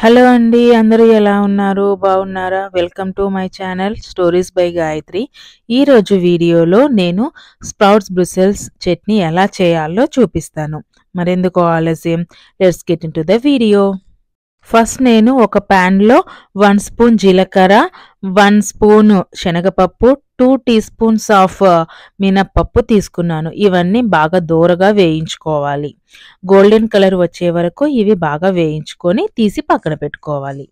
hello అండి అందరూ ఎలా ఉన్నారు బాగున్నారా welcome to my channel stories by Gayathri ఈరోజు వీడియోలో నేను స్ప్రౌట్స్ బ్రుసెల్స్ చట్నీ ఎలా చేయాలో చూపిస్తాను మరెందుకు ఆలస్యం let's get into the video first నేను ఒక ప్యాన్లో వన్ స్పూన్ జీలకర్ర వన్ స్పూన్ శనగపప్పు టూ టీ స్పూన్స్ ఆఫ్ మినప్పప్పు తీసుకున్నాను ఇవన్నీ బాగా దూరగా వేయించుకోవాలి గోల్డెన్ కలర్ వచ్చే వరకు ఇవి బాగా వేయించుకొని తీసి పక్కన పెట్టుకోవాలి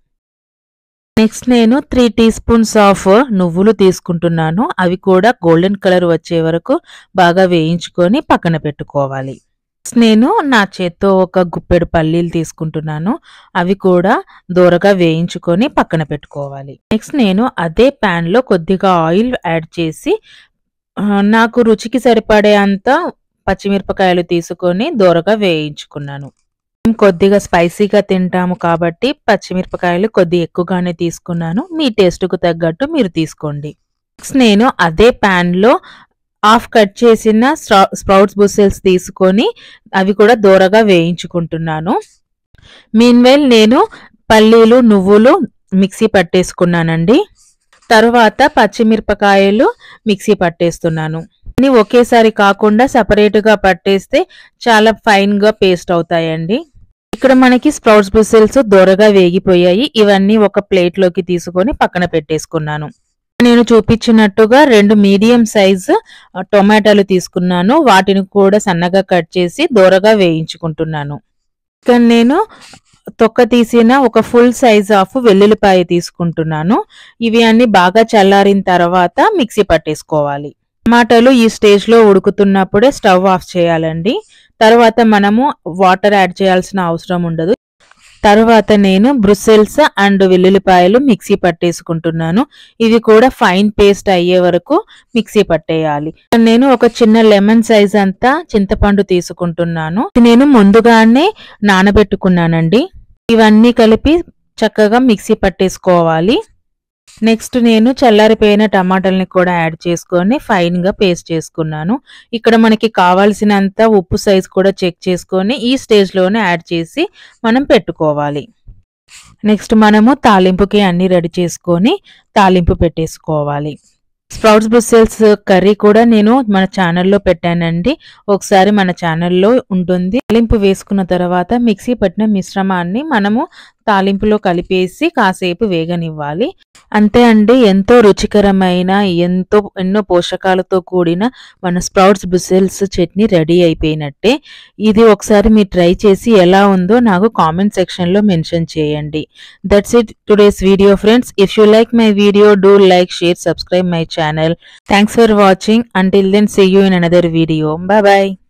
నెక్స్ట్ నేను త్రీ టీ స్పూన్స్ ఆఫ్ నువ్వులు తీసుకుంటున్నాను అవి కూడా గోల్డెన్ కలర్ వచ్చే వరకు బాగా వేయించుకొని పక్కన పెట్టుకోవాలి నెక్స్ట్ నేను నా చేత్తో ఒక గుప్పెడు పల్లీలు తీసుకుంటున్నాను అవి కూడా దూరగా వేయించుకొని పక్కన పెట్టుకోవాలి నెక్స్ట్ నేను అదే ప్యాన్లో కొద్దిగా ఆయిల్ యాడ్ చేసి ఆ, నాకు రుచికి సరిపడే అంత పచ్చిమిరపకాయలు తీసుకొని దూరగా వేయించుకున్నాను మేము కొద్దిగా స్పైసీగా తింటాము కాబట్టి పచ్చిమిరపకాయలు కొద్ది ఎక్కువగానే తీసుకున్నాను మీ టేస్ట్కు తగ్గట్టు మీరు తీసుకోండి నెక్స్ట్ నేను అదే ప్యాన్లో హాఫ్ కట్ చేసిన స్ప్రౌట్స్ బుసెల్స్ తీసుకొని అవి కూడా దూరగా వేయించుకుంటున్నాను మీన్వెల్ నేను పల్లీలు నువ్వులు మిక్సీ పట్టేసుకున్నానండి తర్వాత పచ్చిమిరపకాయలు మిక్సీ పట్టేస్తున్నాను అన్ని ఒకేసారి కాకుండా సపరేట్గా పట్టేస్తే చాలా ఫైన్గా పేస్ట్ అవుతాయండి ఇక్కడ మనకి స్ప్రౌట్స్ బుసెల్స్ దూరగా వేగిపోయాయి ఇవన్నీ ఒక ప్లేట్లోకి తీసుకొని పక్కన పెట్టేసుకున్నాను నేను చూపించినట్టుగా రెండు మీడియం సైజ్ టొమాటోలు తీసుకున్నాను వాటిని కూడా సన్నగా కట్ చేసి దూరగా వేయించుకుంటున్నాను ఇక్కడ నేను తొక్క తీసిన ఒక ఫుల్ సైజ్ ఆఫ్ వెల్లుల్లిపాయ తీసుకుంటున్నాను ఇవి అన్ని బాగా చల్లారిన తర్వాత మిక్సీ పట్టేసుకోవాలి టమాటాలు ఈ స్టేజ్ లో ఉడుకుతున్నప్పుడే స్టవ్ ఆఫ్ చేయాలండి తర్వాత మనము వాటర్ యాడ్ చేయాల్సిన అవసరం ఉండదు తర్వాత నేను బ్రుసెల్స్ అండ్ వెల్లుల్లిపాయలు మిక్సీ పట్టేసుకుంటున్నాను ఇవి కూడా ఫైన్ పేస్ట్ అయ్యే వరకు మిక్సీ పట్టేయాలి నేను ఒక చిన్న లెమన్ సైజ్ అంతా చింతపండు తీసుకుంటున్నాను ఇది నేను ముందుగానే నానబెట్టుకున్నానండి ఇవన్నీ కలిపి చక్కగా మిక్సీ పట్టేసుకోవాలి నెక్స్ట్ నేను చల్లారిపోయిన టమాటాలని కూడా యాడ్ చేసుకొని ఫైన్ గా పేస్ట్ చేసుకున్నాను ఇక్కడ మనకి కావాల్సినంత ఉప్పు సైజ్ కూడా చెక్ చేసుకొని ఈ స్టేజ్ లోనే యాడ్ చేసి మనం పెట్టుకోవాలి నెక్స్ట్ మనము తాలింపుకి అన్ని రెడీ చేసుకొని తాలింపు పెట్టేసుకోవాలి స్ప్రౌట్స్ బ్రుసెల్స్ కర్రీ కూడా నేను మన ఛానల్లో పెట్టానండి ఒకసారి మన ఛానల్లో ఉంటుంది తాలింపు వేసుకున్న తర్వాత మిక్సీ పట్టిన మిశ్రమాన్ని మనము తాలింపులో కలిపేసి కాసేపు వేగనివ్వాలి అంతే అండి ఎంతో రుచికరమైన ఎంతో ఎన్నో పోషకాలతో కూడిన మన స్ప్రౌట్స్ బ్రుసెల్స్ చట్నీ రెడీ అయిపోయినట్టే ఇది ఒకసారి మీరు ట్రై చేసి ఎలా ఉందో నాకు కామెంట్ సెక్షన్లో మెన్షన్ చేయండి that's it today's video friends if you like my video do like share subscribe my channel thanks for watching until then see you in another video bye bye